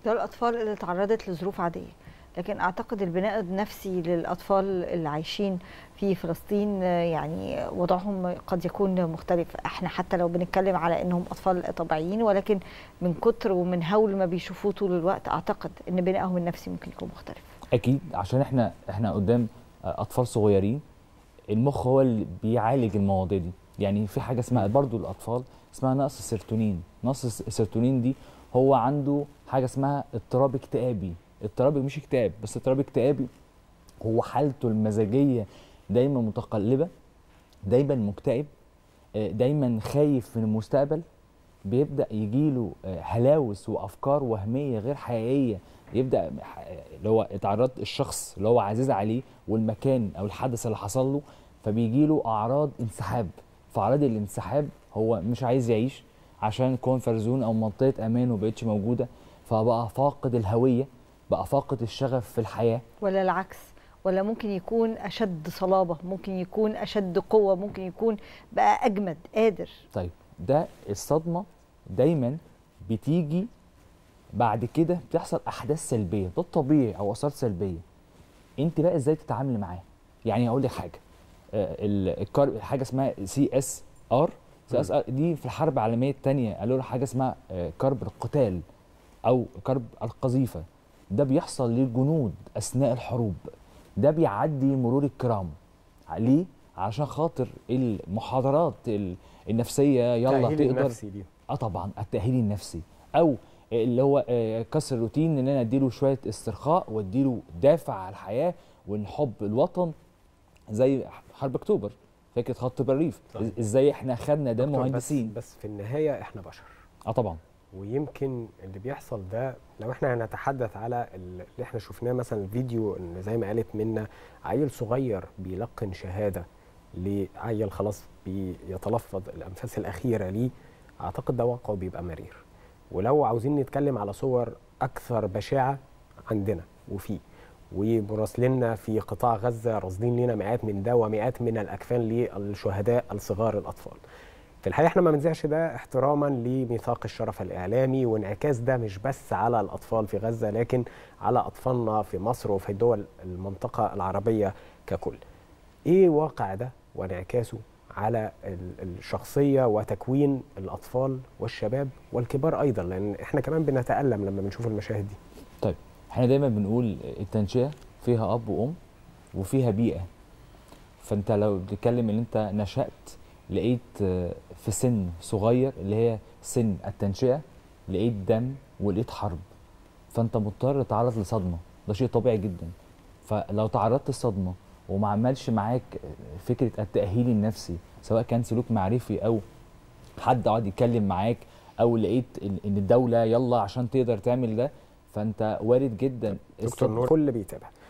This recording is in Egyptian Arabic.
ده الاطفال اللي تعرضت لظروف عاديه لكن اعتقد البناء النفسي للاطفال اللي عايشين في فلسطين آه، يعني وضعهم قد يكون مختلف احنا حتى لو بنتكلم على انهم اطفال طبيعيين ولكن من كتر ومن هول ما بيشوفوه طول الوقت اعتقد ان بنائهم النفسي ممكن يكون مختلف اكيد عشان احنا احنا قدام اطفال صغيرين المخ هو اللي بيعالج المواضيع دي يعني في حاجه اسمها برضو الاطفال اسمها نقص السيرتونين نقص السيرتونين دي هو عنده حاجه اسمها اضطراب اكتئابي اضطراب مش اكتئاب بس اضطراب اكتئابي هو حالته المزاجيه دايما متقلبه دايما مكتئب آه، دايما خايف من المستقبل بيبدا يجيله آه، هلاوس وافكار وهميه غير حقيقيه يبدا اللي هو اتعرض الشخص اللي هو عزيز عليه والمكان او الحدث اللي حصل له فبيجي له اعراض انسحاب فاعراض الانسحاب هو مش عايز يعيش عشان كونفر زون او منطقه امانه بقتش موجوده فبقى فاقد الهويه بقى فاقد الشغف في الحياه ولا العكس ولا ممكن يكون اشد صلابه ممكن يكون اشد قوه ممكن يكون بقى اجمد قادر طيب ده الصدمه دايما بتيجي بعد كده بتحصل احداث سلبيه ده الطبيعي او اثار سلبيه انت بقى ازاي تتعاملي معاه يعني اقول لك حاجه آه، الكار حاجه اسمها سي اس ار سي اس ار دي في الحرب العالميه الثانيه قالوا له حاجه اسمها آه، كرب القتال او كرب القذيفه ده بيحصل للجنود اثناء الحروب ده بيعدي مرور الكرام ليه عشان خاطر المحاضرات النفسيه يلا تقدر النفسي دي. اه طبعا التاهيل النفسي او اللي هو آه، كسر الروتين ان انا اديله شويه استرخاء واديله دافع على الحياه وان حب الوطن زي حرب اكتوبر فكره خط بالريف طيب. ازاي احنا خدنا ده مهندسين بس, بس في النهايه احنا بشر اه طبعا ويمكن اللي بيحصل ده لو احنا هنتحدث على اللي احنا شفناه مثلا الفيديو ان زي ما قالت منا عيل صغير بيلقن شهاده لعيل خلاص بيتلفظ الانفاس الاخيره ليه اعتقد ده واقعه بيبقى مرير ولو عاوزين نتكلم على صور اكثر بشاعه عندنا وفي ومراسليننا في قطاع غزه راصدين لنا مئات من ده ومئات من الاكفان للشهداء الصغار الاطفال. في الحقيقه احنا ما بنذيعش ده احتراما لميثاق الشرف الاعلامي وانعكاس ده مش بس على الاطفال في غزه لكن على اطفالنا في مصر وفي دول المنطقه العربيه ككل. ايه واقع ده وانعكاسه على الشخصيه وتكوين الاطفال والشباب والكبار ايضا لان احنا كمان بنتالم لما بنشوف المشاهد دي طيب احنا دايما بنقول التنشئه فيها اب وام وفيها بيئه فانت لو بتتكلم ان انت نشات لقيت في سن صغير اللي هي سن التنشئه لقيت دم ولقيت حرب فانت مضطر تتعرض لصدمه ده شيء طبيعي جدا فلو تعرضت للصدمه وما عملش معاك فكره التاهيل النفسي سواء كان سلوك معرفي او حد قعد يتكلم معاك او لقيت ان الدوله يلا عشان تقدر تعمل ده فانت وارد جدا دكتور نور كل بيتابع